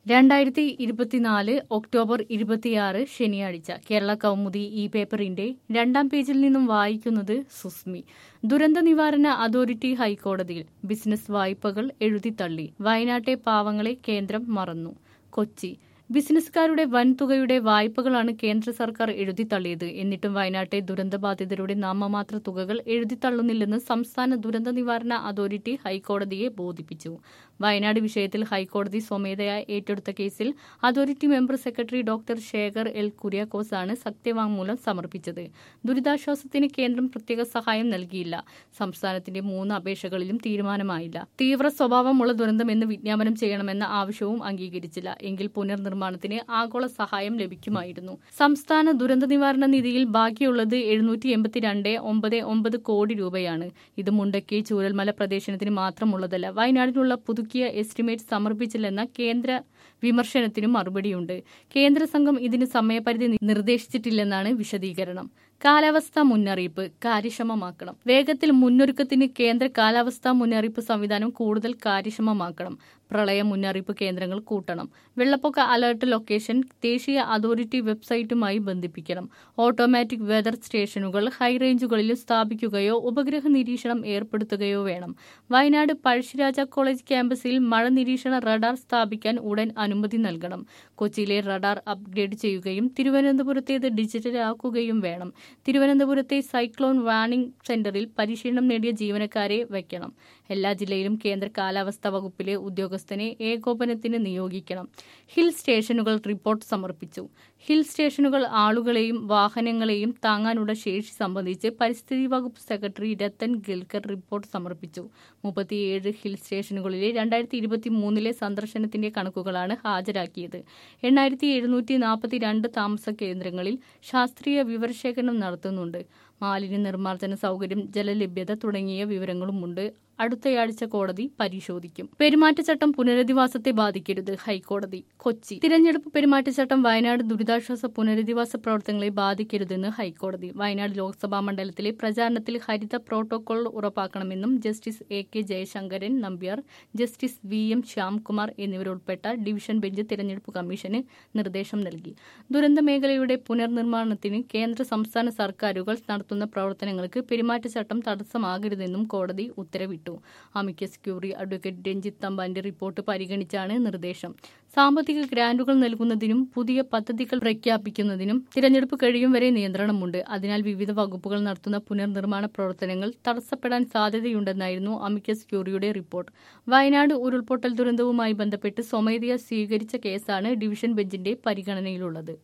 രണ്ടായിരത്തി ഇരുപത്തിനാല് ഒക്ടോബർ ഇരുപത്തിയാറ് ശനിയാഴ്ച കേരള കൗമുദി ഈ പേപ്പറിന്റെ രണ്ടാം പേജിൽ നിന്നും വായിക്കുന്നത് സുസ്മി ദുരന്ത നിവാരണ അതോറിറ്റി ഹൈക്കോടതിയിൽ ബിസിനസ് വായ്പകൾ എഴുതിത്തള്ളി വയനാട്ടെ പാവങ്ങളെ കേന്ദ്രം മറന്നു കൊച്ചി ബിസിനസ്സുകാരുടെ വൻതുകയുടെ വായ്പകളാണ് കേന്ദ്ര സർക്കാർ എഴുതിത്തള്ളിയത് എന്നിട്ടും വയനാട്ടെ ദുരന്തബാധിതരുടെ നാമമാത്ര തുകകൾ എഴുതിത്തള്ളുന്നില്ലെന്ന് സംസ്ഥാന ദുരന്ത നിവാരണ അതോറിറ്റി ഹൈക്കോടതിയെ ബോധിപ്പിച്ചു വയനാട് വിഷയത്തിൽ ഹൈക്കോടതി സ്വമേധയാ ഏറ്റെടുത്ത കേസിൽ authority member secretary doctor Shekhar L Kuriakose ആണ് സത്യവാങ്മൂലം സമർപ്പിച്ചത് ദുരിതാശ്വാസത്തിന് കേന്ദ്രം പ്രത്യേക സഹായം നൽകിയില്ല സംസ്ഥാനത്തിന്റെ മൂന്ന് അപേക്ഷകളിലും തീരുമാനമായില്ല തീവ്ര സ്വഭാവമുള്ള ദുരന്തമെന്ന് വിജ്ഞാപനം ചെയ്യണമെന്ന ആവശ്യവും അംഗീകരിച്ചില്ല എങ്കിൽ പുനർനിർമ്മാണത്തിന് ആഗോള സഹായം ലഭിക്കുമായിരുന്നു സംസ്ഥാന ദുരന്ത നിവാരണ നിധിയിൽ ബാക്കിയുള്ളത് എഴുന്നൂറ്റി എൺപത്തിരണ്ട് ഒമ്പത് ഒമ്പത് കോടി രൂപയാണ് ഇത് മുണ്ടക്കി ചൂരൽമല പ്രദേശത്തിന് മാത്രമുള്ളതല്ല വയനാടിനുള്ള പുതുക്കിയ എസ്റ്റിമേറ്റ് സമർപ്പിച്ചില്ലെന്ന കേന്ദ്ര വിമർശനത്തിനും മറുപടിയുണ്ട് കേന്ദ്ര സംഘം ഇതിന് സമയപരിധി നിർദ്ദേശിച്ചിട്ടില്ലെന്നാണ് വിശദീകരണം കാലാവസ്ഥാ മുന്നറിയിപ്പ് കാര്യക്ഷമമാക്കണം വേഗത്തിൽ മുന്നൊരുക്കത്തിന് കേന്ദ്ര കാലാവസ്ഥാ മുന്നറിയിപ്പ് സംവിധാനം കൂടുതൽ കാര്യക്ഷമമാക്കണം പ്രളയ മുന്നറിയിപ്പ് കേന്ദ്രങ്ങൾ കൂട്ടണം വെള്ളപ്പൊക്ക അലർട്ട് ലൊക്കേഷൻ ദേശീയ അതോറിറ്റി വെബ്സൈറ്റുമായി ബന്ധിപ്പിക്കണം ഓട്ടോമാറ്റിക് വെതർ സ്റ്റേഷനുകൾ ഹൈറേഞ്ചുകളിലും സ്ഥാപിക്കുകയോ ഉപഗ്രഹ നിരീക്ഷണം ഏർപ്പെടുത്തുകയോ വേണം വയനാട് പഴശ്ശിരാജ കോളേജ് ക്യാമ്പസിൽ മഴ നിരീക്ഷണ റഡാർ സ്ഥാപിക്കാൻ ഉടൻ അനുമതി നൽകണം കൊച്ചിയിലെ റഡാർ അപ്ഗ്രേഡ് ചെയ്യുകയും തിരുവനന്തപുരത്തേത് ഡിജിറ്റലാക്കുകയും വേണം തിരുവനന്തപുരത്തെ സൈക്ലോൺ വാർണിംഗ് സെന്ററിൽ പരിശീലനം നേടിയ ജീവനക്കാരെ വയ്ക്കണം എല്ലാ ജില്ലയിലും കേന്ദ്ര കാലാവസ്ഥാ വകുപ്പിലെ ഉദ്യോഗസ്ഥനെ ഏകോപനത്തിന് നിയോഗിക്കണം ഹിൽ സ്റ്റേഷനുകൾ റിപ്പോർട്ട് സമർപ്പിച്ചു ഹിൽ സ്റ്റേഷനുകൾ ആളുകളെയും വാഹനങ്ങളെയും താങ്ങാനുള്ള ശേഷി സംബന്ധിച്ച് പരിസ്ഥിതി വകുപ്പ് സെക്രട്ടറി രത്തൻ ഗിൽക്കർ റിപ്പോർട്ട് സമർപ്പിച്ചു മുപ്പത്തിയേഴ് ഹിൽ സ്റ്റേഷനുകളിലെ രണ്ടായിരത്തി ഇരുപത്തി മൂന്നിലെ സന്ദർശനത്തിന്റെ കണക്കുകളാണ് ഹാജരാക്കിയത് എണ്ണായിരത്തി എഴുന്നൂറ്റി നാൽപ്പത്തിരണ്ട് താമസ കേന്ദ്രങ്ങളിൽ ശാസ്ത്രീയ വിവരശേഖരണം നടത്തുന്നുണ്ട് മാലിന്യ നിർമ്മാർജ്ജന സൗകര്യം ജലലഭ്യത തുടങ്ങിയ വിവരങ്ങളുമുണ്ട് അടുത്തയാഴ്ച കോടതി പരിശോധിക്കും പെരുമാറ്റച്ചട്ടം പുനരധിവാസത്തെ ബാധിക്കരുത് ഹൈക്കോടതി കൊച്ചി തിരഞ്ഞെടുപ്പ് പെരുമാറ്റച്ചട്ടം വയനാട് ദുരിതാശ്വാസ പുനരധിവാസ പ്രവർത്തനങ്ങളെ ബാധിക്കരുതെന്ന് ഹൈക്കോടതി വയനാട് ലോക്സഭാ മണ്ഡലത്തിലെ പ്രചാരണത്തിൽ ഹരിത പ്രോട്ടോകോൾ ഉറപ്പാക്കണമെന്നും justice A K Jayasankaran Nambiar justice V M Shyamkumar എന്നിവരുൾപ്പെട്ട division bench തിരഞ്ഞെടുപ്പ് കമ്മീഷന് നിർദ്ദേശം നൽകി ദുരന്ത മേഖലയുടെ പുനർനിർമ്മാണത്തിന് കേന്ദ്ര സംസ്ഥാന സർക്കാരുകൾ നടത്തുന്ന പ്രവർത്തനങ്ങൾക്ക് പെരുമാറ്റച്ചട്ടം തടസ്സമാകരുതെന്നും കോടതി ഉത്തരവിട്ടു അമിക്കസ് ക്യൂറി അഡ്വക്കേറ്റ് രഞ്ജിത്ത് തമ്പാന്റെ റിപ്പോർട്ട് പരിഗണിച്ചാണ് നിർദ്ദേശം സാമ്പത്തിക ഗ്രാന്റുകൾ നൽകുന്നതിനും പുതിയ പദ്ധതികൾ പ്രഖ്യാപിക്കുന്നതിനും തിരഞ്ഞെടുപ്പ് കഴിയും വരെ നിയന്ത്രണമുണ്ട് അതിനാൽ വിവിധ വകുപ്പുകൾ നടത്തുന്ന പുനർനിർമ്മാണ പ്രവർത്തനങ്ങൾ തടസ്സപ്പെടാൻ സാധ്യതയുണ്ടെന്നായിരുന്നു അമിക്കസ് ക്യൂറിയുടെ റിപ്പോർട്ട് വയനാട് ഉരുൾപൊട്ടൽ ദുരന്തവുമായി ബന്ധപ്പെട്ട് സ്വമേധയാ സ്വീകരിച്ച കേസാണ് ഡിവിഷൻ ബെഞ്ചിന്റെ പരിഗണനയിലുള്ളത്